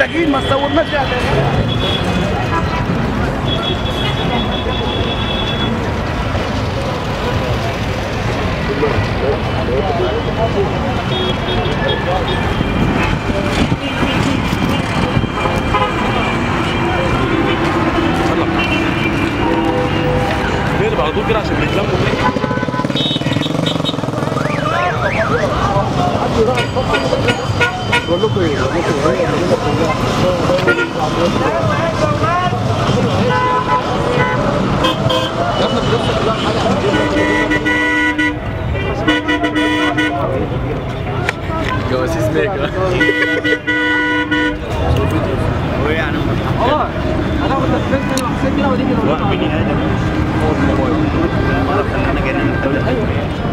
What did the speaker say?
محتاجين ما تصورناش يعني نقلب على طول كده عشان بيتلموا تاني بقول لكم ايه بقول لكم جواسيس ميكا خلاص انا اخد الفيلم وحسين كده ودي كده بني ادم هو الموبايل خلينا جايين من الدوله